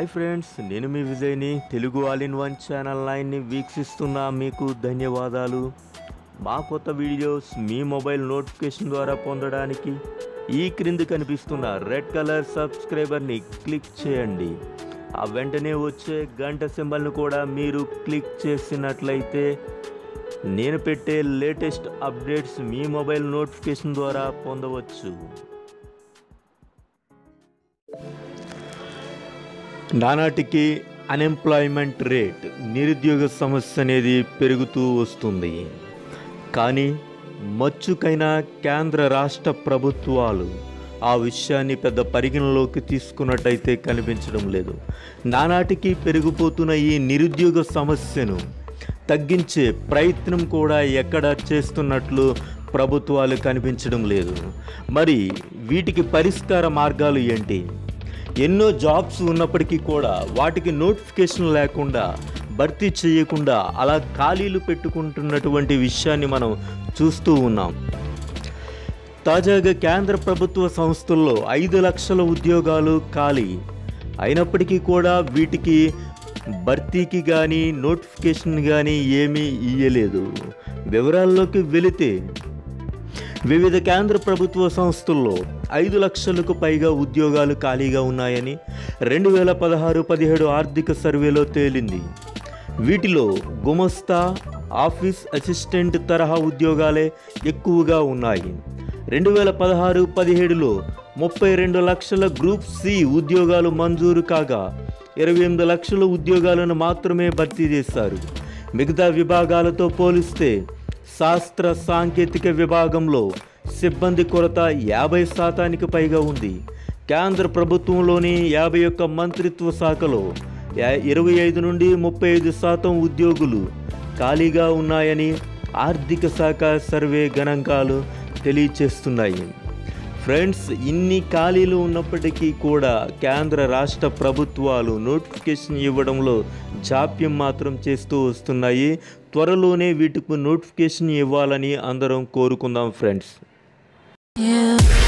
Hi friends నేను మీ విజయ్ని Telugu all in one channel నైన్ని వీక్షిస్తున్న మీకు ధన్యవాదాలు మా కొత్త వీడియోస్ మీ మొబైల్ నోటిఫికేషన్ ద్వారా పొందడానికి ఈ క్రింది కనిపిస్తున్న రెడ్ కలర్ సబ్స్క్రైబర్ని క్లిక్ చేయండి ఆ వెంటనే వచ్చే గంట సింబల్ను కూడా మీరు క్లిక్ చేసినట్లయితే నేను పెట్టే లేటెస్ట్ అప్డేట్స్ మీ మొబైల్ నోటిఫికేషన్ ద్వారా పొందవచ్చు నానాటికి అన్ఎంప్లాయ్మెంట్ రేట్ నిరుద్యోగ సమస్య అనేది పెరుగుతూ వస్తుంది కానీ మచ్చుకైన కేంద్ర రాష్ట్ర ప్రభుత్వాలు ఆ విషయాన్ని పెద్ద పరిగణలోకి తీసుకున్నట్టయితే కనిపించడం లేదు నానాటికి పెరిగిపోతున్న ఈ నిరుద్యోగ సమస్యను తగ్గించే ప్రయత్నం కూడా ఎక్కడ చేస్తున్నట్లు ప్రభుత్వాలు కనిపించడం లేదు మరి వీటికి పరిష్కార మార్గాలు ఏంటి ఎన్నో జాబ్స్ ఉన్నప్పటికీ కూడా వాటికి నోటిఫికేషన్ లేకుండా భర్తీ చేయకుండా అలా ఖాళీలు పెట్టుకుంటున్నటువంటి విషయాన్ని మనం చూస్తూ ఉన్నాం తాజాగా కేంద్ర ప్రభుత్వ సంస్థల్లో ఐదు లక్షల ఉద్యోగాలు ఖాళీ అయినప్పటికీ కూడా వీటికి భర్తీకి కానీ నోటిఫికేషన్ కానీ ఏమీ ఇయ్యలేదు వివరాల్లోకి వెళితే వివిధ కేంద్ర ప్రభుత్వ సంస్థల్లో ఐదు లక్షలకు పైగా ఉద్యోగాలు ఖాళీగా ఉన్నాయని రెండు వేల పదహారు పదిహేడు ఆర్థిక సర్వేలో తేలింది వీటిలో గుమస్తా ఆఫీస్ అసిస్టెంట్ తరహా ఉద్యోగాలే ఎక్కువగా ఉన్నాయి రెండు వేల పదహారు పదిహేడులో ముప్పై రెండు లక్షల గ్రూప్ సి ఉద్యోగాలు మంజూరు కాగా ఇరవై ఎనిమిది లక్షల ఉద్యోగాలను మాత్రమే భర్తీ చేశారు మిగతా విభాగాలతో పోలిస్తే శాస్త్ర సాంకేతిక విభాగంలో సిబ్బంది కొరత యాభై శాతానికి పైగా ఉంది కేంద్ర ప్రభుత్వంలోని యాభై ఒక్క మంత్రిత్వ శాఖలో యా- ఇరవై ఐదు నుండి ముప్పై ఐదు శాతం ఉద్యోగులు ఖాళీగా ఉన్నాయని ఆర్థిక శాఖ సర్వే గణాంకాలు తెలియచేస్తున్నాయి ఫ్రెండ్స్ ఇన్ని ఖాళీలు ఉన్నప్పటికీ కూడా కేంద్ర రాష్ట్ర ప్రభుత్వాలు నోటిఫికేషన్ ఇవ్వడంలో జాప్యం మాత్రం చేస్తూ వస్తున్నాయి త్వరలోనే వీటికి నోటిఫికేషన్ ఇవ్వాలని అందరం కోరుకుందాం ఫ్రెండ్స్ Yeah.